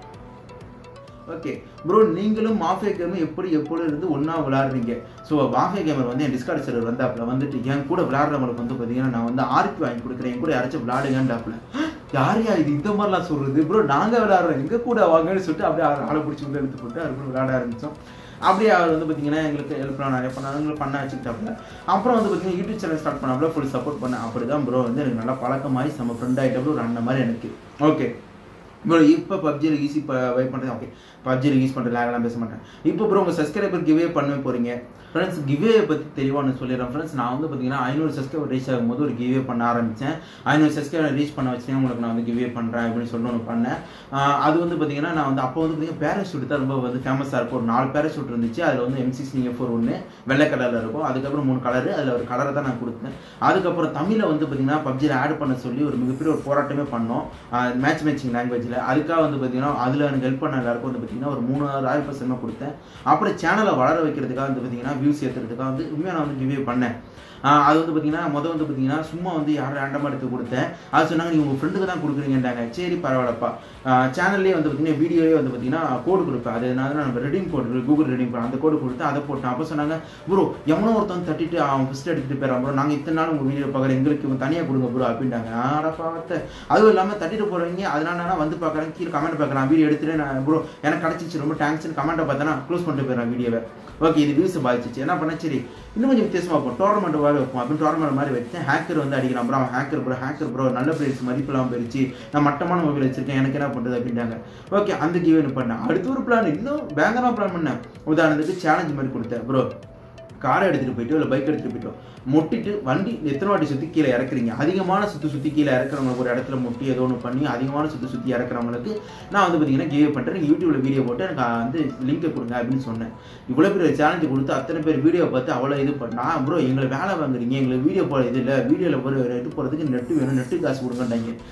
okay bro நீங்களும் மாஃபியா கேம் எப்படி எப்போது இருந்து ஒன்றா விளையாடுறீங்க ஸோ மாஃபியா கேமர் வந்து என் டிஸ்கார்ட் சர்வர் வந்தாப்புல வந்துட்டு என் கூட விளையாடுறவங்களுக்கு வந்து பார்த்தீங்கன்னா நான் வந்து ஆர்பி வாங்கி கொடுக்குறேன் என் கூட யாராச்சும் விளையாடுங்கன்றாப்புல யாரையா இது இந்த மாதிரிலாம் சொல்கிறது ப்ரோ நாங்கள் விளையாடுறோம் எங்கள் கூட வாங்கன்னு சொல்லிட்டு அப்படியே ஆளை- ஆளை பிடிச்சி உள்ள எடுத்து போட்டு அது கூட விளையாட ஆரம்பித்தோம் அப்படியே அவர் வந்து பார்த்தீங்கன்னா எங்களுக்கு ஹெல்ப்லாம் நிறைய பண்ணாங்க எங்களுக்கு பண்ண வச்சுக்கிட்டாப்புல அப்புறம் வந்து பார்த்தீங்கன்னா யூடியூப் சேனல் ஸ்டார்ட் பண்ணாப்புல ஃபுல் சப்போர்ட் பண்ணேன் அப்படி தான் ப்ரோ வந்து எனக்கு நல்லா பழக்கமாகி செம்ம ஃப்ரெண்ட் ஆகிட்டப்போ ஒரு அண்ணன் மாதிரி எனக்கு ஓகே ப்ரோ இப்போ பப்ஜியில் ஈஸி இப்போ வைப் பண்ணுறது ஓகே பப்ஜியில் யூஸ் பண்ணுறது லேகெல்லாம் பேச மாட்டேன் இப்போ ப்ரோ உங்கள் சப்ஸ்கிரைபர் கிவே பண்ண போகிறீங்க ஃப்ரெண்ட்ஸ் கிவே பற்றி தெளிவாக நான் சொல்லிடுறேன் ஃப்ரெண்ட்ஸ் நான் வந்து பார்த்தீங்கன்னா ஐநூறு சப்ஸ்கிரைபர் ரீச் ஆகும்போது ஒரு கிவே பண்ண ஆரம்பித்தேன் ஐநூறு சப்ஸ்கிரைபர் ரீச் பண்ண வச்சேன் உங்களுக்கு நான் வந்து கிவே பண்ணுறேன் அப்படின்னு சொல்லி ஒன்று பண்ணேன் ஆஹ் அது வந்து பார்த்தீங்கன்னா நான் வந்து அப்போ வந்து பார்த்தீங்கன்னா பேராஷூட் தான் ரொம்ப வந்து ஃபேமஸாக இருக்கும் ஒரு நாலு பேராஷூட் இருந்துச்சு அதில் வந்து எம் சிக்ஸ் நீங்கள் ஃபோர் ஒன்று வெள்ளை கலரில் இருக்கும் அதுக்கப்புறம் மூணு கலரு அதில் ஒரு கலரை தான் நான் கொடுத்தேன் அதுக்கப்புறம் தமிழில் வந்து பார்த்தீங்கன்னா பப்ஜியில் ஆட் பண்ண சொல்லி ஒரு மிகப்பெரிய ஒரு போராட்டமே பண்ணோம் மேட்ச் மேட்சிங் லாங்குவேஜில் அதுக்காக வந்து பார்த்தீங்கன்னா அதில் எனக்கு ஹெல்ப் பண்ண எல்லாருக்கும் வந்து பார்த்தீங்கன்னா ஒரு மூணாயிரம் பர்சன்ட் கொடுத்தேன் அப்புறம் சேனலை வளர வைக்கிறதுக்காக வந்து பார்த்தீங்கன்னா வியூஸ் ஏற்றுறதுக்காக வந்து உண்மையாக நான் வந்து கிவே பண்ணேன் ஆஹ் அது வந்து பார்த்தீங்கன்னா மொதல் வந்து பார்த்தீங்கன்னா சும்மா வந்து யாரும் ரேண்டமாக எடுத்து கொடுத்தேன் அது சொன்னாங்க நீங்கள் உங்கள் ஃப்ரெண்டுக்கு தான் கொடுக்குறீங்கன்றாங்க சரி பரவாயில்லப்பா சேனல்லே வந்து பார்த்தீங்கன்னா வீடியோவே வந்து பார்த்தீங்கன்னா கோடு கொடுப்பேன் அது என்னது நம்ம redeem code Google redeem code அந்த கோடு கொடுத்து அதை போட்டேன் அப்போ சொன்னாங்க ப்ரோ எவனோ ஒருத்தன் தட்டிட்டு அவன் ஃபஸ்ட் எடுத்துட்டு போயிடறான் ப்ரோ நாங்கள் இத்தனை நாள் உங்கள் வீடியோ பார்க்குறேன் எங்களுக்கு தனியாக கொடுங்க ப்ரோ அப்படின்ட்டாங்க ஆடா பாவத்தை அதுவும் இல்லாமல் தட்டிட்டு போகிறவங்க அதனால நான் வந்து பார்க்குறேன் கீழே கமெண்ட் பார்க்குறேன் வீடியோ எடுத்துட்டு நான் ப்ரோ எனக்கு கிடச்சிச்சு ரொம்ப தேங்க்ஸ்னு கமெண்ட்டை பார்த்தேன்னா க்ளோஸ் பண்ணிட்டு போயிடுறேன் வீடியோவை ஓகே இது வியூஸ் பாதிச்சிச்சு என்ன பண்ண சரி இன்னும் கொஞ்சம் வித்தியாசமாக இருக்கும் டோர்னமெண்ட் மாதிரி வைப்போம் அப்படின்னு டோர்னமெண்ட் மாதிரி வச்சேன் ஹேக்கர் வந்து அடிக்கிறான் ப்ரோ அவன் ஹேக்கர் ப்ரோ ஹேக்கர் ப்ரோ நல்ல பிளேயர்ஸ் மதிப்பெல்லாம் போயிருச்சு நான் மட்டமான மொபைல் வச்சிருக்கேன் எனக்கு என்ன பண்ணுறது அப்படின்ட்டாங்க ஓகே அந்த கிவன் பண்ணேன் அடுத்த ஒரு பிளான் இன்னும் பேங்கராக பிளான் பண்ணேன் உதாரணத்துக்கு சேலஞ்ச் மாதிரி கொடுத்தேன் ப்ரோ காரை எடுத்துகிட்டு போயிட்டோ இல்லை பைக் எடுத்துகிட்டு போயிட்டோ முட்டிட்டு வண்டி எத்தனை வாட்டி சுற்றி கீழே இறக்குறீங்க அதிகமான சுற்றி சுற்றி கீழே இறக்குறவங்களுக்கு ஒரு இடத்துல முட்டி ஏதோ ஒன்று பண்ணி அதிகமான சுற்றி சுற்றி இறக்குறவங்களுக்கு நான் வந்து பார்த்தீங்கன்னா கிவே பண்ணுறேன் யூடியூப்ல வீடியோ போட்டு எனக்கு வந்து லிங்கை கொடுங்க அப்படின்னு சொன்னேன் இவ்வளோ பெரிய சேலஞ்சு கொடுத்து அத்தனை பேர் வீடியோ பார்த்து அவ்வளோ இது பண்ணா ப்ரோ எங்களை வேலை வாங்குறீங்க எங்களுக்கு வீடியோ போட இது இல்லை வீடியோவில் போகிற இது போகிறதுக்கு நெட்டு வேணும் நெட்டு காசு கொடுங்கட்டாங்க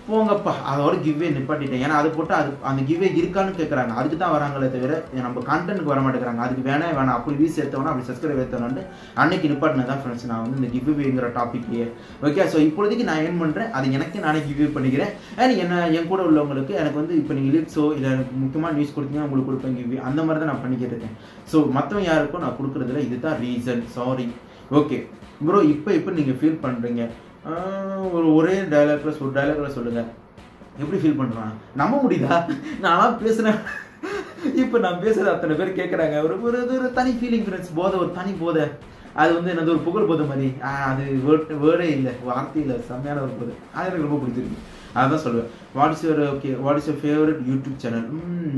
போங்கப்பா அதோட கிவ்வே நிப்பாட்டிட்டேன் ஏன்னா அது போட்டு அது அந்த கிவ்வே இருக்கான்னு கேட்குறாங்க அதுக்கு தான் வராங்களே தவிர நம்ம கண்டென்ட்க்கு வர மாட்டேங்கிறாங்க அதுக்கு வேணா வேணாம் அப்படி வீஸ் ஏற்றவனா அப்படி சப்ஸ்கிரைப் ஏற்றவனு அன்னைக்கு நிப்பாட்டினது தான் ஃப்ரெண்ட்ஸ் நான் வந்து இந்த கிவ்வேங்கிற டாப்பிக்லேயே ஓகே ஸோ இப்போதைக்கு நான் ஏன் பண்ணுறேன் அது எனக்கு நானே கிவ்வே பண்ணிக்கிறேன் அண்ட் என்ன என் கூட உள்ளவங்களுக்கு எனக்கு வந்து இப்போ நீங்கள் லிப்ஸோ இல்லை எனக்கு முக்கியமான நியூஸ் கொடுத்தீங்கன்னா உங்களுக்கு கொடுப்பேன் கிவ்வே அந்த மாதிரி தான் நான் பண்ணிக்கிட்டு இருக்கேன் ஸோ மற்றவங்க யாருக்கும் நான் கொடுக்குறதுல இதுதான் ரீசன் சாரி ஓகே ப்ரோ இப்போ இப்போ நீங்கள் ஃபீல் பண்ணுறீங்க ஒரு ஒரே டைலாக்ல ஒரு டைலாக்ல சொல்லுங்க எப்படி ஃபீல் பண்ணுறான் நம்ப முடியுதா நான்லாம் பேசுனேன் இப்போ நான் பேசுறது அத்தனை பேர் கேட்குறாங்க ஒரு ஒரு இது ஒரு தனி ஃபீலிங் ஃப்ரெண்ட்ஸ் போதை ஒரு தனி போதை அது வந்து என்னது ஒரு புகழ் போதை மாதிரி ஆஹ் அது வேர்ட் வேர்டே இல்லை வார்த்தை இல்லை செம்மையான ஒரு போதை அது எனக்கு ரொம்ப பிடிச்சிருக்கு அதான் சொல்லுவேன் what is your okay what is your favourite YouTube channel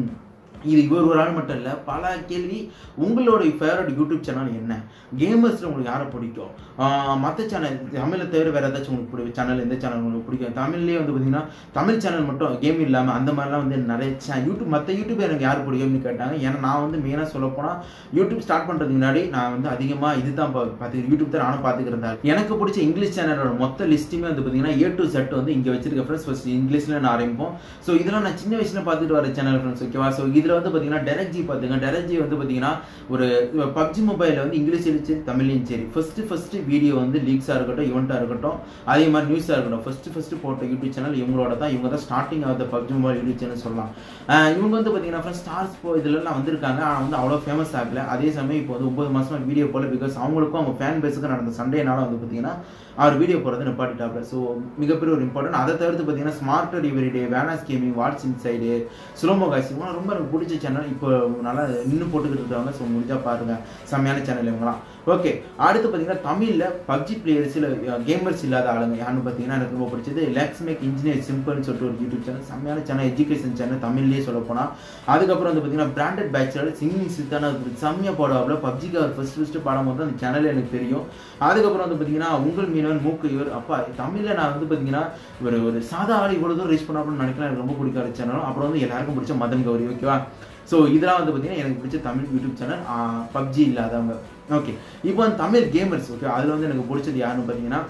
இது இவர் ஒரு ஆள் மட்டும் இல்லை பல கேள்வி உங்களோட ஃபேவரட் யூடியூப் சேனல் என்ன கேமர்ஸில் உங்களுக்கு யாரை பிடிக்கும் மற்ற சேனல் தமிழை தவிர வேறு ஏதாச்சும் உங்களுக்கு பிடிக்கும் சேனல் எந்த சேனல் உங்களுக்கு பிடிக்கும் தமிழ்லேயே வந்து பார்த்தீங்கன்னா தமிழ் சேனல் மட்டும் கேம் இல்லாமல் அந்த மாதிரிலாம் வந்து நிறைய சே யூடியூப் மற்ற யூடியூப் எனக்கு யார் பிடிக்கும்னு கேட்டாங்க ஏன்னா நான் வந்து மெயினாக சொல்ல போனால் யூடியூப் ஸ்டார்ட் பண்ணுறதுக்கு முன்னாடி நான் வந்து அதிகமாக இது தான் பார்த்து யூடியூப் தான் நானும் பார்த்துக்கிறேன் எனக்கு பிடிச்ச இங்கிலீஷ் சேனலோட மொத்த லிஸ்ட்டுமே வந்து பார்த்தீங்கன்னா ஏ டு செட் வந்து இங்கே வச்சிருக்க ஃப்ரெண்ட்ஸ் ஃபர்ஸ்ட் இங்கிலீஷில் நான் ஆரம்பிப்போம் ஸோ இதெல்லாம் நான் சின்ன வயசுல பார்த்துட்டு வர சேனல் ஃப்ரெண்ட்ஸ் ஓகேவா ஸோ இதில் வந்து பார்த்தீங்கன்னா டெரக் ஜி பார்த்துங்க டெரக் ஜி வந்து பார்த்தீங்கன்னா ஒரு பப்ஜி மொபைலில் வந்து இங்கிலீஷ்லையும் சரி தமிழ்லையும் சரி ஃபர்ஸ்ட் ஃபர்ஸ்ட் வீடியோ வந்து லீக்ஸாக இருக்கட்டும் ஈவெண்ட்டாக இருக்கட்டும் அதே மாதிரி நியூஸாக இருக்கட்டும் ஃபர்ஸ்ட் ஃபர்ஸ்ட் போட்ட யூடியூப் சேனல் இவங்களோட தான் இவங்க தான் starting of the PUBG mobile YouTube channel சொல்லலாம் ஆஹ் இவங்க வந்து பார்த்தீங்கன்னா ஃப்ரெண்ட்ஸ் ஸ்டார்ஸ் போ இதுலலாம் வந்திருக்காங்க ஆனால் வந்து அவ்வளோ ஃபேமஸ் ஆகல அதே சமயம் இப்போ வந்து ஒன்பது மாசமா வீடியோ போல பிகாஸ் அவங்களுக்கும் அவங்க ஃபேன் பேஸுக்கு நடந்த சண்டேனால வந்து பார்த்தீங்கன்னா அவர் வீடியோ போடுறது நிப்பாட்டிட்டாப்ல ஸோ மிகப்பெரிய ஒரு இம்பார்ட்டன்ட் அதை தவிர்த்து பார்த்தீங்கன்னா ஸ்மார்ட் எவ்ரிடே வேனாஸ் gaming what's inside slomo guys இவங்களாம் ரொம்ப எனக்கு பிடிச்ச சேனல் இப்போ நல்லா இன்னும் போட்டுக்கிட்டு இருக்காங்க ஸோ முடிஞ்சா பாருங்க செம்மையான சேனல் இவங்களாம் ஓகே அடுத்து பார்த்தீங்கன்னா தமிழில் பப்ஜி பிளேயர்ஸில் கேமர்ஸ் இல்லாத ஆளுங்க யாருன்னு பார்த்தீங்கன்னா எனக்கு ரொம்ப பிடிச்சது லெக்ஸ் மேக் இன்ஜினியர் சிம்பிள்னு சொல்லிட்டு ஒரு யூடியூப் சேனல் செம்மையான சேனல் எஜுகேஷன் சேனல் தமிழ்லேயே சொல்ல போனால் அதுக்கப்புறம் வந்து பார்த்தீங்கன்னா பிராண்டட் பேட்சர் சிங்கிங் சித்தான செம்மையாக பாடுவாப்புல பப்ஜிக்கு அவர் ஃபர்ஸ்ட் ஃபர்ஸ்ட் பாடும்போது அந்த சேனல் எனக்கு தெரியும் அதுக்கப்புறம் வந்து பார்த்தீங்கன்னா உங்கள் மீனவன் மூக்கு இவர் அப்பா தமிழில் நான் வந்து பார்த்தீங்கன்னா ஒரு ஒரு சாதா ஆள் இவ்வளோ தூரம் ரீச் பண்ணாப்புன்னு நினைக்கலாம் எனக்கு ரொம்ப பிடிக்காத சேனலும் அப்புறம் வந்து எல்லாருக்கும் பிடிச்ச மதன் கௌரி ஓகேவா ஸோ இதெல்லாம் வந்து பார்த்தீங்கன்னா எனக்கு பிடிச்ச தமிழ் யூடியூப் சேனல் பப்ஜி இல்லாதவங்க ஓகே இப்போ வந்து தமிழ் கேமர்ஸ் ஓகே அதில் வந்து எனக்கு பிடிச்சது யாருன்னு பார்த்தீங்கன்னா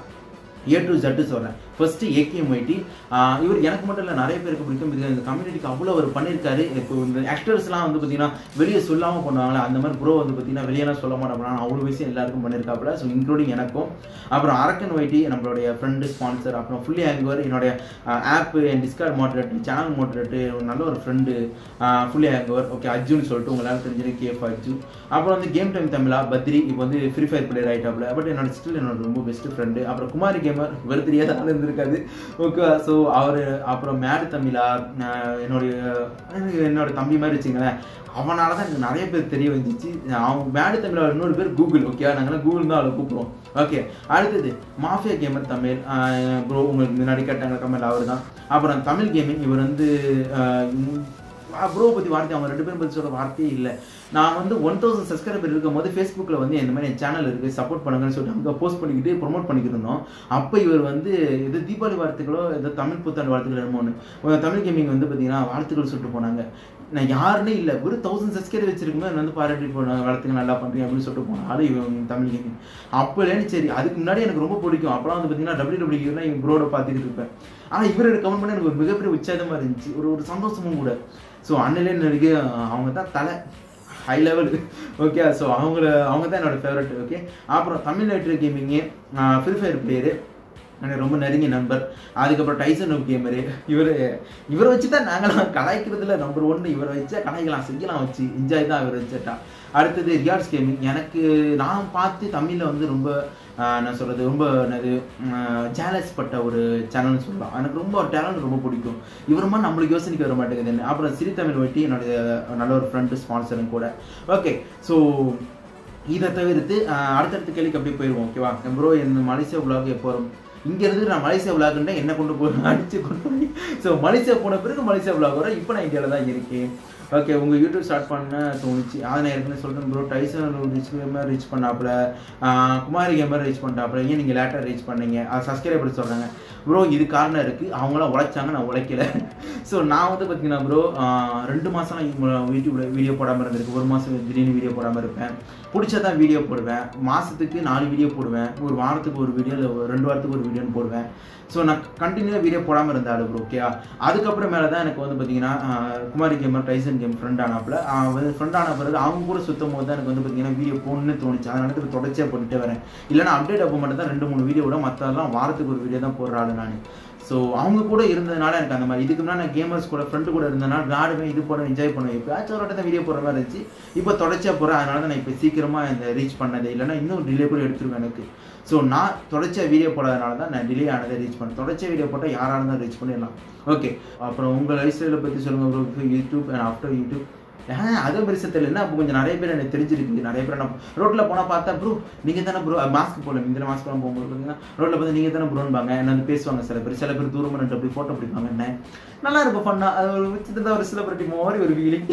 ஏ டு ஜட்டு சொல்கிறேன் ஃபர்ஸ்ட் ஏகேஎம் ஒய்டி இவர் எனக்கு மட்டும் இல்லை நிறைய பேருக்கு பிடிக்கும் இது இந்த கம்யூனிட்டிக்கு அவ்வளோ அவர் பண்ணியிருக்காரு இப்போ இந்த ஆக்டர்ஸ்லாம் வந்து பார்த்தீங்கன்னா வெளியே சொல்லாமல் பண்ணுவாங்களே அந்த மாதிரி ப்ரோ வந்து பார்த்தீங்கன்னா வெளியெல்லாம் சொல்ல மாட்டேன் அவ்வளோ விஷயம் எல்லாருக்கும் பண்ணியிருக்காப்புல ஸோ இன்க்ளூடிங் எனக்கும் அப்புறம் அரக்கன் ஒய்டி நம்மளுடைய ஃப்ரெண்டு ஸ்பான்சர் அப்புறம் ஃபுல்லி ஆங்குவர் என்னுடைய ஆப்பு என் டிஸ்கார்ட் மாட்ரேட்டு சேனல் மாட்ரேட்டு ஒரு நல்ல ஒரு ஃப்ரெண்டு ஃபுல்லி ஆங்குவர் ஓகே அர்ஜுன் சொல்லிட்டு உங்களால் தெரிஞ்சது கேஃப் அர்ஜு அப்புறம் வந்து கேம் டைம் தமிழா பத்ரி இப்போ வந்து ஃப்ரீ ஃபயர் பிளேயர் ஆகிட்டாப்ல பட் என்னோட ஸ்டில் என்னோட ரொம்ப பெஸ்ட் ஃப்ரெண்டு அப்புறம் குமாரி கேமர் இவர் தெரியாத ஆள் இருந்திருக்காது ஓகே ஸோ அவர் அப்புறம் மேடு தமிழா நான் என்னுடைய எனக்கு என்னோட தம்பி மாதிரி வச்சுங்களேன் அவனால தான் எனக்கு நிறைய பேர் தெரிய வந்துச்சு அவன் மேடு தமிழ் இன்னொரு பேர் கூகுள் ஓகே நாங்களாம் கூகுள் தான் அவளை கூப்பிடுவோம் ஓகே அடுத்தது மாஃபியா கேமர் தமிழ் ப்ரோ உங்களுக்கு முன்னாடி கேட்டாங்க கமல் அவர் தான் அப்புறம் தமிழ் கேமிங் இவர் வந்து ப்ரோ பற்றி வார்த்தை அவங்க ரெண்டு பேரும் பற்றி சொல்ல வார்த்தையே இல்லை நான் வந்து ஒன் தௌசண்ட் சப்ஸ்கிரைபர் இருக்கும் போது ஃபேஸ்புக்கில் வந்து இந்த மாதிரி சேனல் இருக்குது சப்போர்ட் பண்ணுங்கன்னு சொல்லிட்டு அங்கே போஸ்ட் பண்ணிக்கிட்டு ப்ரொமோட் பண்ணிக்கிட்டு இருந்தோம் அப்போ இவர் வந்து எது தீபாவளி வாழ்த்துக்களோ ஏதோ தமிழ் புத்தாண்டு வாழ்த்துக்கள் என்னமோன்னு தமிழ் கேமிங் வந்து பார்த்தீங்கன்னா வாழ்த்துக்கள் சொல்லிட்டு போனாங்க நான் யாருன்னே இல்லை ஒரு தௌசண்ட் சப்ஸ்கிரைபர் வச்சிருக்குமே வந்து பாராட்டி போனாங்க வளர்த்துக்கு நல்லா பண்ணுறீங்க அப்படின்னு சொல்லிட்டு போனாங்க அது இவங்க தமிழ் கேமிங் அப்போலேன்னு சரி அதுக்கு முன்னாடி எனக்கு ரொம்ப பிடிக்கும் அப்புறம் வந்து பார்த்தீங்கன்னா டபிள்யூ டபிள்யூலாம் இவங்க ப்ரோட பார்த்துக்கிட்டு இருப்பேன் ஆனால் இவர் கமெண்ட் பண்ண எனக்கு ஒரு மிகப்பெரிய உற்சாகமாக இருந்துச்சு ஒரு ஒரு சந்தோஷமும் கூட ஸோ அண்ணலே நடிக்க அவங்க தான் தலை ஹை லெவல் ஓகே ஸோ அவங்கள அவங்க தான் என்னோட ஃபேவரட் ஓகே அப்புறம் தமிழ் நைட்ரு கேமிங்கு ஃப்ரீ ஃபயர் பிளேயரு எனக்கு ரொம்ப நெருங்கிய நண்பர் அதுக்கப்புறம் டைசன் ஆஃப் கேமரு இவர் இவரை வச்சு தான் நாங்களாம் கலாய்க்கிறதுல நம்பர் ஒன்று இவரை வச்சா கலாய்க்கலாம் செய்யலாம் வச்சு என்ஜாய் தான் இவர் வச்சுட்டா அடுத்தது ரியார்ட்ஸ் கேமிங் எனக்கு நான் பார்த்து தமிழில் வந்து ரொம்ப நான் சொல்கிறது ரொம்ப என்னது ஜேலஸ் பட்ட ஒரு சேனல்னு சொல்லலாம் எனக்கு ரொம்ப ஒரு டேலண்ட் ரொம்ப பிடிக்கும் இவர் மாதிரி நம்மளுக்கு யோசனைக்கு வர மாட்டேங்குது என்ன அப்புறம் சிறி தமிழ் வட்டி என்னுடைய நல்ல ஒரு ஃப்ரெண்டு ஸ்பான்சரும் கூட ஓகே ஸோ இதை தவிர்த்து அடுத்தடுத்த கேள்விக்கு அப்படியே போயிடுவோம் ஓகேவா ப்ரோ இந்த மலேசியா உலகம் எப்போ வரும் இங்கேருந்து நான் மலேசியா விளாகுன்றே என்ன கொண்டு போய் அடிச்சு கொண்டு போய் ஸோ மலேசியா போன பிறகு மலேசியா விளாக் வர இப்போ நான் இந்தியாவில் தான் இருக்கேன் ஓகே உங்கள் யூடியூப் ஸ்டார்ட் பண்ண தோணுச்சு அதை நான் ஏற்கனவே சொல்கிறேன் bro Tyson reach gamer reach பண்ணாப்புல குமாரி கேமர் ரீச் பண்ணிட்டாப்புல ஏன் நீங்கள் லேட்டாக ரீச் பண்ணீங்க அது சப்ஸ்கிரைபர் சொல்கிறாங்க ப்ரோ இது காரணம் இருக்குது அவங்களாம் உழைச்சாங்க நான் உழைக்கல ஸோ நான் வந்து பார்த்தீங்கன்னா ப்ரோ ரெண்டு மாதம் யூடியூப்பில் வீடியோ போடாமல் இருந்திருக்கு ஒரு மாதம் திடீர்னு வீடியோ போடாமல் இருப்பேன் பிடிச்சதான் வீடியோ போடுவேன் மாதத்துக்கு நாலு வீடியோ போடுவேன் ஒரு வாரத்துக்கு ஒரு வீடியோ இல்லை ரெண்டு வாரத்துக்கு ஒரு வீடியோன்னு போடுவேன் ஸோ நான் கண்டினியூ வீடியோ போடாமல் இருந்த ஆளு ப்ரோ ஓகேயா அதுக்கப்புறம் மேலே தான் எனக்கு வந்து பார்த்தீங்கன்னா ஆஹ், Kumari gamer Tyson game friend ஆனாப்புல ஃப்ரெண்ட் ஆன பிறகு அவங்க கூட சுத்தும் போது தான் எனக்கு வந்து பார்த்தீங்கன்னா வீடியோ போடணும்னு தோணுச்சு அதனால எனக்கு தொடர்ச்சியாக போட்டுட்டே வரேன் இல்லைன்னா அப்டேட் அப்போ மட்டும் தான் ரெண்டு மூணு வீடியோ விட மற்றதெல்லாம் வாரத்துக்கு ஒரு வீடியோ தான் போடுற ஆளு நான் ஸோ அவங்க கூட இருந்ததுனால எனக்கு அந்த மாதிரி இதுக்கு முன்னாடி நான் கேமர்ஸ் கூட ஃப்ரெண்டு கூட இருந்ததுனால விளாடுவேன் இது போட என்ஜாய் பண்ணுவேன் எப்பயாச்சும் ஒரு வாட்டி தான் வீடியோ போடுற மாதிரி இருந்துச்சு இப்போ தொடர்ச்சியாக போகிறேன் அதனால தான் நான் இப்போ சீக்கிரமாக இந்த ரீச் பண்ணது இல்லைன்னா இன்னும் டிலே கூட எடுத்துருவேன் எனக்கு ஸோ நான் தொடர்ச்சியாக வீடியோ போடாதனால தான் நான் டிலே ஆனதை ரீச் பண்ணேன் தொடர்ச்சியாக வீடியோ போட்டால் யாராக இருந்தாலும் ரீச் பண்ணிடலாம் ஓகே அப்புறம் உங்கள் லைஃப் ஸ்டைலை பற்றி சொல்லுங்கள் bro YouTube and after YouTube ஏன் அதுவும் பெருசு தெரியல அப்போ கொஞ்சம் நிறைய பேர் எனக்கு தெரிஞ்சிருக்கு நிறைய பேர் நான் ரோட்டில் போனால் பார்த்தா ப்ரோ நீங்கள் தானே ப்ரோ மாஸ்க் போடல இந்த மாஸ்க் போட போகும்போது பார்த்தீங்கன்னா ரோட்டில் பார்த்து நீங்கள் தானே ப்ரோன்பாங்க என்ன வந்து பேசுவாங்க சில பேர் சில பேர் தூரமாக நின்று அப்படி ஃபோட்டோ பிடிப்பாங்க என்ன நல்லா இருக்கும் ஃபன்னா அது ஒரு விசித்திரதா ஒரு செலிபிரிட்டி மாதிரி ஒரு ஃபீலிங்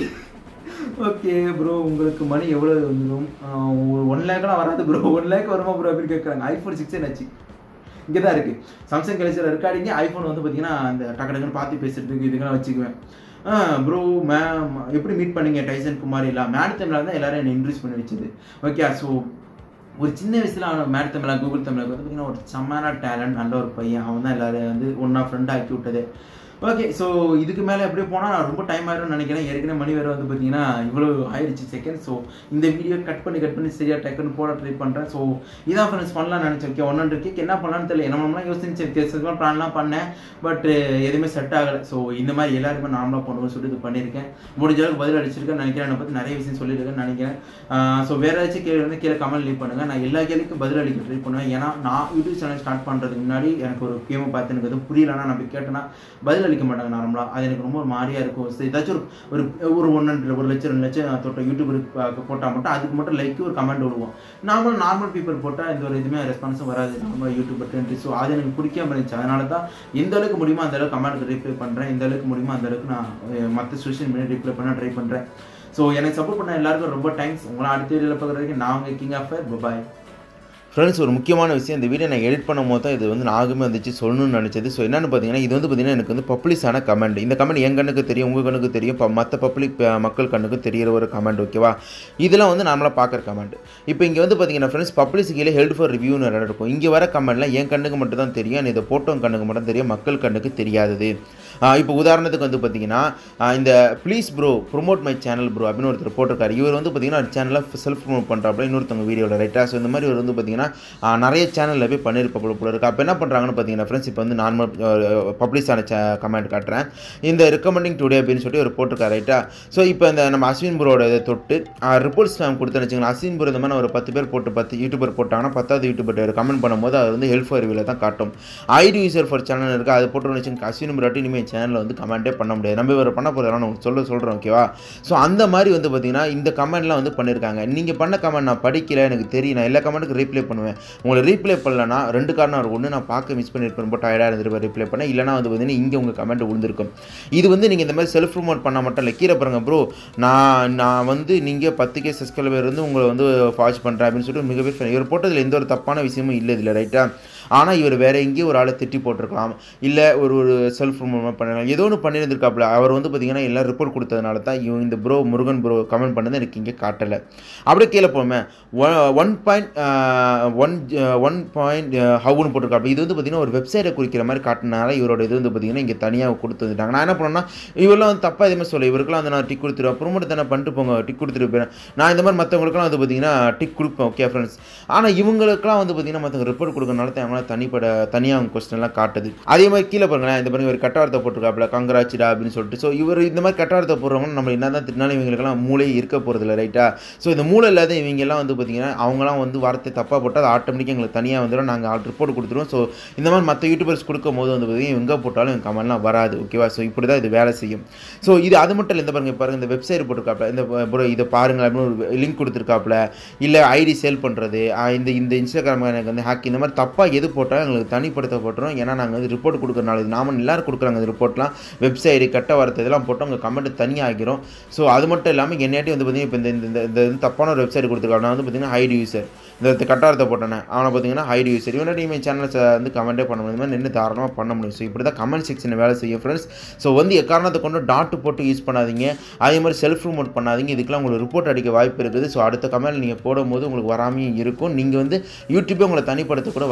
ஓகே ப்ரோ உங்களுக்கு மணி எவ்வளோ வந்துடும் ஒரு ஒன் லேக்லாம் வராது ப்ரோ ஒன் லேக் வருமா ப்ரோ அப்படின்னு கேட்குறாங்க ஐஃபோன் சிக்ஸ் என்னாச்சு இங்கே தான் இருக்குது சாம்சங் கலெக்ஷன் இருக்காடிங்க ஐஃபோன் வந்து பார்த்தீங்கன்னா அந்த டக்கு டக்குன்னு பார்த்து பேசுறதுக்கு இதுக்கெல்லாம் வச்சுக்குவேன் ப்ரோ மேம் எப்படி மீட் பண்ணீங்க டைசன் குமார் இல்லை மேட் தமிழாக தான் எல்லாரும் என்னை இன்ட்ரூஸ் பண்ணி வச்சது ஓகே ஸோ ஒரு சின்ன வயசுல அவன் மேட் தமிழா கூகுள் தமிழாக்கு வந்து பார்த்தீங்கன்னா ஒரு செம்மான டேலண்ட் நல்ல ஒரு பையன் அவன் தான் எல்லாரும் வந்து ஒன்றா ஃப்ரெண்ட் ஆக்கி விட்டது ஓகே ஸோ இதுக்கு மேலே எப்படியே போனால் நான் ரொம்ப டைம் ஆயிரும்னு நினைக்கிறேன் ஏற்கனவே மணி வேறு வந்து பார்த்தீங்கன்னா இவ்வளோ ஆயிடுச்சு செகண்ட் ஸோ இந்த வீடியோ கட் பண்ணி கட் பண்ணி சரியாக டக்குன்னு போட ட்ரை பண்ணுறேன் ஸோ இதான் ஃப்ரெண்ட்ஸ் பண்ணலாம்னு நினச்சேன் ஓகே ஒன் ஹண்ட்ரட் கேக் என்ன பண்ணலாம்னு தெரியல என்ன பண்ணலாம் யோசிச்சு வித்தியாசமாக ப்ளான்லாம் பண்ணேன் பட் எதுவுமே செட் ஆகலை ஸோ இந்த மாதிரி எல்லாருமே நார்மலாக பண்ணுவோம் சொல்லிட்டு இது பண்ணியிருக்கேன் முடிஞ்ச அளவுக்கு பதில் அடிச்சிருக்கேன் நினைக்கிறேன் என்னை பற்றி நிறைய விஷயம் சொல்லியிருக்கேன்னு நினைக்கிறேன் ஸோ வேறு ஏதாச்சும் கேள்வி வந்து கீழே கமெண்ட் லீவ் பண்ணுங்கள் நான் எல்லா கேள்விக்கும் பதில் அளிக்க ட்ரை பண்ணுவேன் ஏன்னா நான் யூடியூப் சேனல் ஸ்டார்ட் பண்ணுறதுக்கு முன்னாடி எனக்கு ஒரு கேமை பார்த்து எனக்கு எதுவும் புரியலன்னா நான் போய் கேட்டேன்னா பதில் அளிக்க மாட்டாங்க நார்மலாக அது எனக்கு ரொம்ப ஒரு மாதிரியா இருக்கும் So, ஏதாச்சும் ஒரு ஒரு ஒரு ஒன் ஹண்ட்ரட் ஒரு லட்சம் ரெண்டு லட்சம் தொட்ட யூடியூபருக்கு போட்டால் மட்டும் அதுக்கு மட்டும் லைக் ஒரு கமெண்ட் விடுவோம் நார்மல் நார்மல் பீப்புள் போட்டால் எந்த ஒரு இதுவுமே ரெஸ்பான்ஸும் வராது நார்மல் யூடியூபர் ட்ரெண்ட் ஸோ அது எனக்கு பிடிக்காம இருந்துச்சு அதனால தான் எந்த அளவுக்கு முடியுமோ அந்த அளவுக்கு கமெண்ட்டுக்கு ரிப்ளை பண்ணுறேன் எந்த அளவுக்கு முடியுமோ அந்த அளவுக்கு நான் மற்ற சோஷியல் மீடியா ரிப்ளை பண்ண ட்ரை பண்ணுறேன் ஸோ எனக்கு சப்போர்ட் பண்ண எல்லாருக்கும் ரொம்ப தேங்க்ஸ் உங்களை அடுத்த வீடியோவில் பார்க்குற வரைக்கும் நான் உங்கள் கிங் ஆஃப் பாய் ஃப்ரெண்ட்ஸ் ஒரு முக்கியமான விஷயம் இந்த வீடியோ நான் எடிட் பண்ணும் போது தான் இது வந்து நாகுமே வந்துச்சு சொல்லணும்னு நினச்சது ஸோ என்னென்னு பார்த்தீங்கன்னா இது வந்து பார்த்தீங்கன்னா எனக்கு வந்து பப்ளிஷான கமெண்ட் இந்த கமெண்ட் என் கண்ணுக்கு தெரியும் உங்கள் கண்ணுக்கு தெரியும் இப்போ மற்ற பப்ளிக் மக்கள் கண்ணுக்கு தெரியிற ஒரு கமெண்ட் ஓகேவா இதெல்லாம் வந்து நாமளாக பார்க்குற கமெண்ட் இப்போ இங்கே வந்து பார்த்தீங்கன்னா ஃப்ரெண்ட்ஸ் பப்ளிஷ் கீழே ஹெல்ட் ஃபார் ரிவ்யூன்னு இடம் இருக்கும் இங்கே வர கமெண்ட்லாம் என் கண்ணுக்கு மட்டும் தான் தெரியும் and இதை போட்டோம் கண்ணுக்கு மட்டும் தெரியும் மக்கள் கண்ணுக்கு தெரியாதது ஆஹ் இப்போ உதாரணத்துக்கு வந்து பார்த்தீங்கன்னா ஆஹ் இந்த please bro promote my channel bro அப்படின்னு ஒருத்தர் போட்டிருக்காரு இவர் வந்து பார்த்தீங்கன்னா சேனலில் செல்ஃப் ப்ரொமோட் பண்ணுறாப்புல இன்னொருத்தவங்க வீடியோவில் ரைட்டாக ஸோ இந்த மாதிரி இவர் வந்து பார்த்தீங்கன்னா ஆஹ் நிறைய சேனலில் போய் பண்ணியிருப்பாப்புல போல இருக்கு அப்போ என்ன பண்ணுறாங்கன்னு பார்த்தீங்கன்னா ஃப்ரெண்ட்ஸ் இப்போ வந்து நார்மல் பப்ளிஷ் ஆன கமெண்ட் காட்டுறேன் இந்த ரெக்கமெண்டிங் டுடே அப்படின்னு சொல்லிட்டு ஒரு போட்டிருக்காரு ரைட்டா ஸோ இப்போ இந்த நம்ம அஸ்வின் ப்ரோட இதை தொட்டு ரிப்போர்ட்ஸ் நான் கொடுத்தேன்னு வச்சுங்களேன் அஸ்வின் ப்ரோ இந்த மாதிரி ஒரு பத்து பேர் போட்டு பத்து யூடியூபர் போட்டாங்கன்னா பத்தாவது யூடியூபர் ஒரு கமெண்ட் பண்ணும்போது அது வந்து ஹெல்ப் ஃபார் ரிவியூவில் தான் காட்டும் ஐடி யூசர் ஃபார் சேனல் இருக்குது அது போட்டு வச்சுங்க அஸ்வின் ப்ரோட்டி இனிமேல் சேனலில் வந்து கமெண்ட்டே பண்ண முடியாது நம்ம இவர் பண்ண போகிறோம் நான் சொல்ல சொல்கிறேன் ஓகேவா ஸோ அந்த மாதிரி வந்து பார்த்தீங்கன்னா இந்த கமெண்ட்லாம் வந்து பண்ணியிருக்காங்க நீங்கள் பண்ண கமெண்ட் நான் படிக்கல எனக்கு தெரியும் நான் எல்லா கமெண்ட்டுக்கு ரீப்ளை பண்ணுவேன் உங்களை ரீப்ளை பண்ணலன்னா ரெண்டு காரணம் இருக்கும் ஒன்று நான் பார்க்க மிஸ் பண்ணியிருப்பேன் ரொம்ப டயர்டாக இருந்திருப்பேன் ரீப்ளை பண்ண இல்லைனா வந்து பார்த்தீங்கன்னா இங்கே உங்கள் கமெண்ட் விழுந்திருக்கும் இது வந்து நீங்கள் இந்த மாதிரி செல்ஃப் ப்ரொமோட் பண்ண மட்டும் இல்லை கீழே பாருங்க ப்ரோ நான் நான் வந்து நீங்கள் பத்து கே சப்ஸ்கிரைபர் இருந்து உங்களை வந்து வாட்ச் பண்ணுறேன் அப்படின்னு சொல்லிட்டு மிகப்பெரிய fan. இவர் போட்டதில் எந்த ஒரு தப்பான விஷயமும் இல்லை இதில் ரைட்டாக ஆனால் இவர் வேற எங்கேயும் ஒரு ஆளை திட்டி போட்டிருக்கலாம் இல்லை ஒரு ஒரு செல்ஃப் ப்ரொமோட் பண்ணலாம் ஏதோ ஒன்று பண்ணியிருந்திருக்காப்புல அவர் வந்து பார்த்தீங்கன்னா எல்லாம் ரிப்போர்ட் கொடுத்ததுனால தான் இவங்க இந்த ப்ரோ முருகன் ப்ரோ கமெண்ட் பண்ணது எனக்கு இங்கே காட்டலை அப்படியே கீழே போமே one point one one point ஹவுன்னு போட்டிருக்காப்புல இது வந்து பார்த்தீங்கன்னா ஒரு வெப்சைட்டை குறிக்கிற மாதிரி காட்டினால இவரோட இது வந்து பார்த்தீங்கன்னா இங்கே தனியாக கொடுத்து வந்துட்டாங்க நான் என்ன பண்ணேன்னா இவரெல்லாம் வந்து தப்பாக எதுவுமே சொல்ல இவருக்குலாம் வந்து நான் டிக் கொடுத்துருவேன் ப்ரொமோட் தானே பண்ணிட்டு போங்க டிக் கொடுத்துட்டு போயிறேன் நான் இந்த மாதிரி மற்றவங்களுக்குலாம் வந்து பார்த்தீங்கன்னா டிக் கொடுப்பேன் ஓகே ஃப்ரெண்ட்ஸ் ஆனால் இவங்களுக்குலாம் வந்து பார்த்தீங்கன்னா மற்றவங்க ரிப்போர்ட் கொடுக்கறனால தான் அவங்களால தனிப்பட தனியாக அவங்க கொஸ்டின்லாம் காட்டுது அதே மாதிரி கீழே பாருங்களேன் இந்த பாருங்க ஒரு கட்டாரத்தை போட்டிருக்காப்புல கங்கராச்சிடா அப்படின்னு சொல்லிட்டு ஸோ இவர் இந்த மாதிரி கட்டாரத்தை போடுறவங்க நம்ம என்ன தான் திட்டினாலும் இவங்களுக்கெல்லாம் மூளை இருக்க போகிறதில்ல ரைட்டா ஸோ இந்த மூளை இல்லாத இவங்கெல்லாம் வந்து பார்த்தீங்கன்னா அவங்களாம் வந்து வார்த்தை தப்பாக போட்டால் அது ஆட்டோமேட்டிக்காக எங்களுக்கு தனியாக வந்துடும் நாங்கள் ரிப்போர்ட் கொடுத்துருவோம் ஸோ இந்த மாதிரி மற்ற யூடியூபர்ஸ் கொடுக்கும் போது வந்து பார்த்தீங்கன்னா எங்கே போட்டாலும் எங்கள் கமெண்ட்லாம் வராது ஓகேவா ஸோ இப்படி தான் இது வேலை செய்யும் ஸோ இது அது மட்டும் இல்லை இந்த பாருங்க பாருங்க இந்த வெப்சைட் போட்டிருக்காப்புல இந்த bro, இதை பாருங்க அப்படின்னு ஒரு லிங்க் கொடுத்துருக்காப்புல இல்லை ஐடி சேல் பண்ணுறது இந்த இந்த இன்ஸ்டாகிராம் எனக்கு வந்து ஹேக் இந்த மாதிரி தப்பாக எது போட்டாலும் எங்களுக்கு தனிப்படுத்த போட்டுரும் ஏன்னா நாங்கள் வந்து ரிப்போர்ட் கொடுக்குறனால இது நாம எல்லாரும் கொடுக்குறாங்க இந்த ரிப்போர்ட்லாம் வெப்சைட் கட்ட வார்த்தை இதெல்லாம் போட்டு உங்கள் கமெண்ட் தனியாக ஆகிரும் ஸோ அது மட்டும் இல்லாமல் என்னையாட்டி வந்து பார்த்தீங்கன்னா இப்போ இந்த இந்த இந்த இந்த தப்பான ஒரு வெப்சைட் கொடுத்துருக்காங்க நான் வந்து பார்த்தீங்கன்னா ஐடி யூசர் இந்த கட்டாரத்தை போட்டேனே அவனை பார்த்தீங்கன்னா ஹைடி யூசர் இவனாட்டி இவன் சேனல்ஸை வந்து கமெண்ட்டே பண்ண முடியும் இந்த மாதிரி நின்று தாராளமாக பண்ண முடியும் ஸோ இப்படி தான் கமெண்ட் செக்ஷனில் வேலை செய்யும் ஃப்ரெண்ட்ஸ் ஸோ வந்து எக்காரணத்தை கொண்டு டாட்டு போட்டு யூஸ் பண்ணாதீங்க அதே மாதிரி செல்ஃப் ரிமோட் பண்ணாதீங்க இதுக்கெல்லாம் உங்களுக்கு ரிப்போர்ட் அடிக்க வாய்ப்பு இருக்குது ஸோ அடுத்த கமெண்ட் நீங்கள் போடும்போது உங்களுக்கு வராமையும் இருக்கும் நீங்கள் வந்து யூடியூப்பே உங்களை தனிப்படுத்த கூட வாய்ப்பு இருக்குது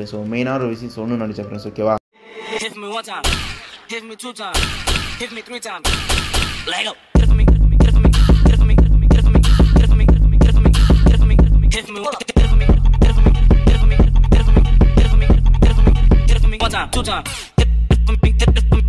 ஓகே ஸோ மெயினான ஒரு விஷயம் சொல்லணும்னு நினச்சேன் ஃப்ரெண்ட்ஸ் ஓகேவா Hit me one time, hit me two times, hit me three times. Lego. Hit for me, hit for me, hit for me, hit for me, hit for me, hit for me, hit for me, hit for me, hit for me, hit for me, hit for me, hit for me, hit for me, hit for me, hit for me, hit for me, hit for me, hit for me, one time, two times. Hit for me, hit for me.